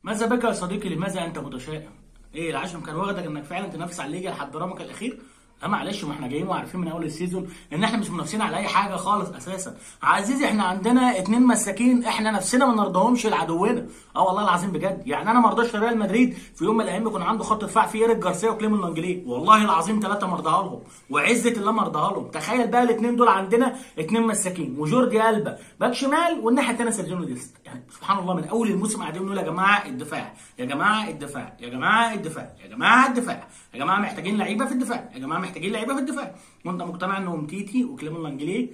ماذا بك يا صديقي لماذا انت متشائم؟ ايه العشم كان واخدك انك فعلا تنافس على الليجا لحد رمك الاخير؟ لا معلش ما احنا جايين وعارفين من اول السيزون ان احنا مش منافسين على اي حاجه خالص اساسا عزيزي احنا عندنا اتنين مساكين احنا نفسنا ما نرضاهمش لعدونا اه والله العظيم بجد يعني انا ما رضاش ريال مدريد في يوم من الايام يكون عنده خط دفاع فيه ايريك جارسيا وكليمون لانجليه والله العظيم ثلاثه ما رضاها لهم وعزه الله ما رضاها لهم تخيل بقى الاثنين دول عندنا اتنين مساكين وجوردي البا باك شمال والناحيه الثانيه سيرجينو ديست يعني سبحان الله من اول الموسم قاعدين نقول يا جماعه الدفاع يا جماعه الدفاع يا جماعه الدفاع يا جماعه الدفاع يا جماعه محتاجين لعيبه في الدفاع يا جماعه محتاجين لعيبه في الدفاع وانت مقتنع انهم تيتي وكليمون لانجليه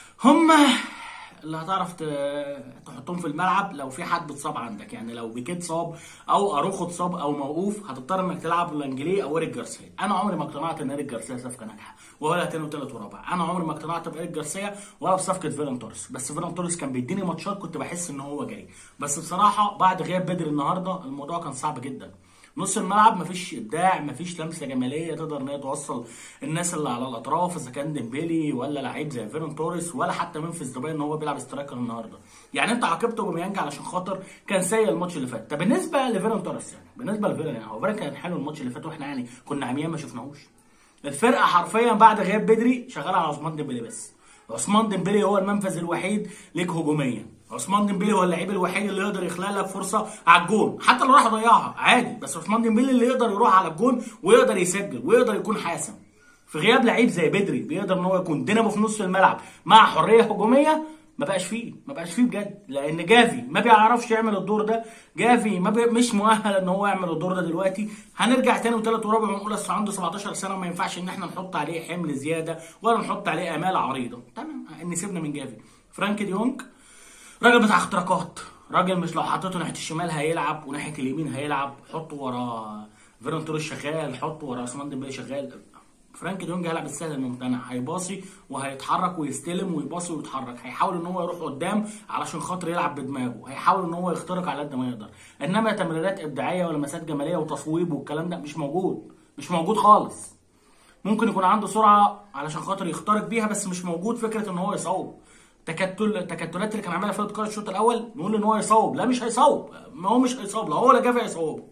هم اللي هتعرف ت- تحطهم في الملعب لو في حد اتصاب عندك يعني لو بيكيت صاب او اروخو اتصاب او موقوف هتضطر انك تلعب لانجليه او ايريك جارسيا انا عمري ما اقتنعت ان ايريك جارسيا صفقه ناجحه ولا تاني وتالت ورابع انا عمري ما اقتنعت بايريك جارسيا ولا بصفقه فيران توريس بس فيران توريس كان بيديني ماتشات كنت بحس ان هو جاي بس بصراحه بعد غياب بدري النهارده الموضوع كان صعب جدا نص الملعب مفيش ابداع مفيش لمسه جماليه تقدر ان هي توصل الناس اللي على الاطراف اذا كان ديمبيلي ولا لعيب زي فيرون توريس ولا حتى منفذ دبي ان هو بيلعب سترايكر النهارده يعني انت عاقبته بوميانج علشان خاطر كان سيء الماتش اللي فات طب بالنسبه لفيرون توريس يعني بالنسبه لفيرون يعني هو فيرون كان حلو الماتش اللي فات واحنا يعني كنا عميان ما شفناهوش الفرقه حرفيا بعد غياب بدري شغاله على عثمان ديمبلي بس عثمان ديمبلي هو المنفذ الوحيد ليك هجوميا عثمان ديمبلي هو اللعيب الوحيد اللي يقدر يخلق لك فرصه على الجون حتى لو راح يضيعها عادي بس عثمان ديمبلي اللي يقدر يروح على الجون ويقدر يسجل ويقدر يكون حاسم في غياب لعيب زي بدري بيقدر ان هو يكون دينامو في نص الملعب مع حريه هجوميه ما بقاش فيه ما بقاش فيه بجد لان جافي ما بيعرفش يعمل الدور ده جافي ما بي... مش مؤهل ان هو يعمل الدور ده دلوقتي هنرجع تاني وتالت ورابع ونقول اصل عنده 17 سنه ما ينفعش ان احنا نحط عليه حمل زياده ولا نحط عليه امال عريضه تمام ان سيبنا من جافي فرانك ديونج راجل بتاع اختراقات راجل مش لو حطيته ناحيه الشمال هيلعب وناحيه اليمين هيلعب حطه ورا فيرون توريس شغال حطه ورا عثمان ديمبلي شغال فرانك دونج هيلعب السهل الممتنع هيباصي وهيتحرك ويستلم ويباصي ويتحرك هيحاول ان هو يروح قدام علشان خاطر يلعب بدماغه هيحاول ان هو يخترق على قد ما يقدر انما تمريرات ابداعيه ولمسات جماليه وتصويب والكلام ده مش موجود مش موجود خالص ممكن يكون عنده سرعه علشان خاطر يخترق بيها بس مش موجود فكره ان هو يصوب تكتل التكتلات اللي كان عاملها في كار الشوط الاول نقول ان هو يصوب لا مش هيصوب ما هو مش هيصوب لا هو ولا جافي هيصوبه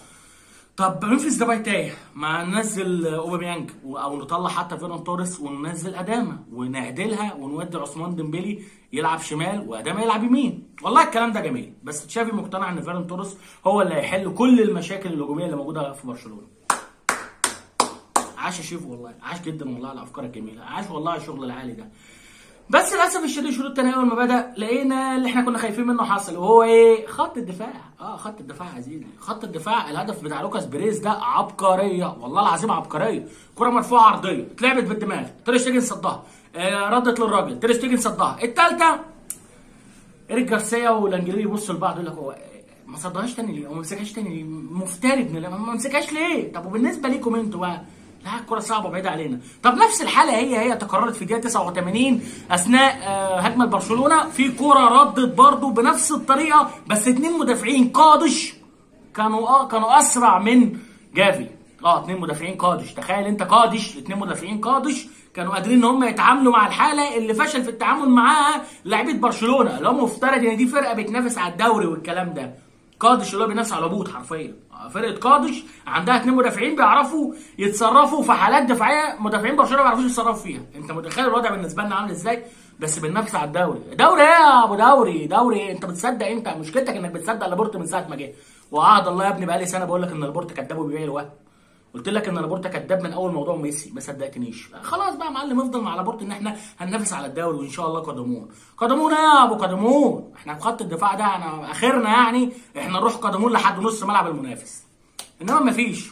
طب منفذ دبي تايه ما ننزل اوباميانج او نطلع حتى فيران توريس وننزل اداما ونعدلها ونودي عثمان ديمبلي يلعب شمال واداما يلعب يمين والله الكلام ده جميل بس تشافي مقتنع ان فيران توريس هو اللي هيحل كل المشاكل الهجوميه اللي موجوده في برشلونه عاش يا شيف والله عاش جدا والله على الافكار الجميله عاش والله على الشغل العالي ده بس للاسف الشديد الشوط الثاني اول ما بدا لقينا اللي احنا كنا خايفين منه حصل وهو ايه خط الدفاع اه خط الدفاع يا عزيزي خط الدفاع الهدف بتاع لوكاس بريز ده عبقريه والله العظيم عبقريه كره مرفوعه عرضيه اتلعبت بالدماغ تير شتيجن صدها آه ردت للراجل تير شتيجن صدها الثالثه ايريك جارسيا والانجليزي يبصوا لبعض يقول لك هو ما صدهاش تاني ليه؟ هو ما مسكهاش تاني ليه؟ مفتري ابن الله ما مسكهاش ليه؟ طب وبالنسبه ليكم انتوا بقى لا الكرة صعبة بعيدة علينا. طب نفس الحالة هي هي تكررت في دقيقة 89 أثناء آه، هجمة برشلونة في كرة ردت برضه بنفس الطريقة بس اتنين مدافعين قادش كانوا اه كانوا أسرع من جافي. اه اتنين مدافعين قادش، تخيل أنت قادش اتنين مدافعين قادش كانوا قادرين ان هم يتعاملوا مع الحاله اللي فشل في التعامل معاها لعيبه برشلونه اللي هو مفترض ان دي فرقه بتنافس على الدوري والكلام ده قادش اللي هو بينافس على الهبوط حرفيا فرقه قادش عندها اتنين مدافعين بيعرفوا يتصرفوا في حالات دفاعيه مدافعين برشلونه ما بيعرفوش يتصرفوا فيها انت متخيل الوضع بالنسبه لنا عامل ازاي بس بننافس على الدوري دوري ايه يا ابو دوري دوري إيه؟ انت بتصدق انت مشكلتك انك بتصدق لابورت من ساعه ما جه وقعد الله يا ابني بقالي سنه بقول لك ان لابورت كداب وبيبيع الوهم قلت لك ان لابورتا كداب من اول موضوع ميسي ما صدقتنيش خلاص بقى يا معلم افضل مع لابورتا ان احنا هننافس على الدوري وان شاء الله قدمون قدمون ايه يا ابو قدمون احنا في خط الدفاع ده انا اخرنا يعني احنا نروح قدمون لحد نص ملعب المنافس انما مفيش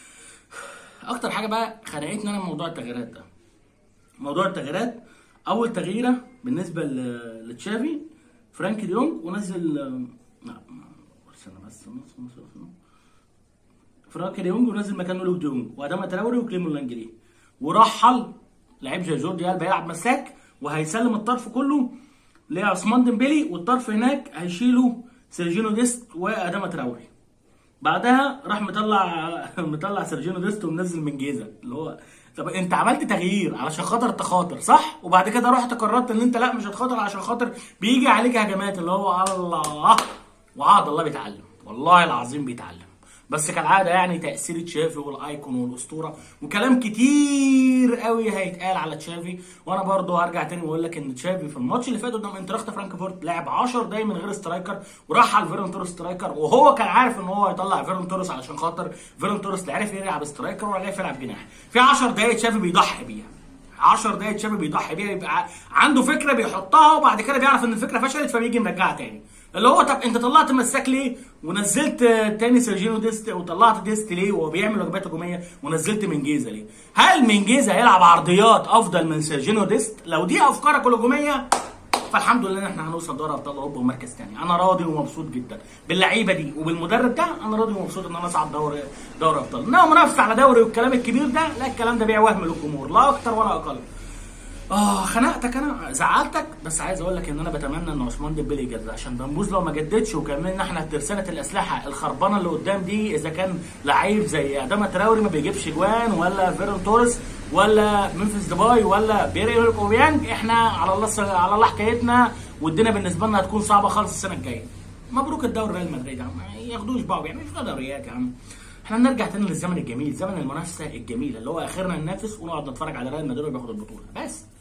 اكتر حاجه بقى خنقتني انا موضوع التغييرات ده موضوع التغييرات اول تغييره بالنسبه ل- لتشافي فرانك ديونج ونزل لا ما- استنى بس نص نص نص فرانك ديونج ونزل مكانه لوك ديونج وادام تراوري وكليمون لانجلي ورحل لعيب زي جوردي البا يلعب مساك وهيسلم الطرف كله لعثمان ديمبلي والطرف هناك هيشيله سيرجينو ديست وادام تراوري بعدها راح مطلع مطلع سيرجينو ديست ومنزل من جيزه اللي هو طب انت عملت تغيير علشان خاطر تخاطر صح وبعد كده رحت قررت ان انت لا مش هتخاطر عشان خاطر بيجي عليك هجمات اللي هو الله وعاد الله بيتعلم والله العظيم بيتعلم بس كالعاده يعني تاثير تشافي والايكون والاسطوره وكلام كتير قوي هيتقال على تشافي وانا برضه هرجع تاني واقول لك ان تشافي في الماتش اللي فات قدام انتراخت فرانكفورت لعب 10 دقايق من غير سترايكر وراح على فيرن توريس سترايكر وهو كان عارف ان هو هيطلع فيرن توريس علشان خاطر فيرن توريس لا عرف يلعب سترايكر ولا عرف يلعب جناح في 10 دقايق تشافي بيضحي بيها 10 دقايق تشافي بيضحي بيها يبقى عنده فكره بيحطها وبعد كده بيعرف ان الفكره فشلت فبيجي مرجعها تاني اللي هو طب انت طلعت مساك ليه ونزلت تاني سيرجينو ديست وطلعت ديست ليه وهو بيعمل واجبات هجوميه ونزلت منجيزه ليه؟ هل منجيزه هيلعب عرضيات افضل من سيرجينو ديست؟ لو دي افكارك الهجوميه فالحمد لله ان احنا هنوصل دوري ابطال اوروبا ومركز تاني انا راضي ومبسوط جدا باللعيبه دي وبالمدرب ده انا راضي ومبسوط ان انا اصعد دوري دوري ابطال انما منافسه على دوري والكلام الكبير ده لا الكلام ده بيع وهم للجمهور لا اكتر ولا اقل اه خنقتك انا زعلتك بس عايز اقول لك ان انا بتمنى ان عثمان ديمبلي يجدد عشان بنبوز لو ما جددش وكمان احنا ترسانه الاسلحه الخربانه اللي قدام دي اذا كان لعيب زي ادama تراوري ما بيجيبش جوان ولا فيرن توريس ولا منفس ديباي ولا بيري اوبيانج احنا على الله على الله حكايتنا والدنيا بالنسبه لنا هتكون صعبه خالص السنه الجايه مبروك الدوري ريال مدريد يا عم ما ياخدوش بقى ما يعملوش دوريات يا عم احنا نرجع تاني للزمن الجميل زمن المنافسه الجميله اللي هو اخرنا ننافس ونقعد نتفرج على ريال مدريد بياخد البطوله بس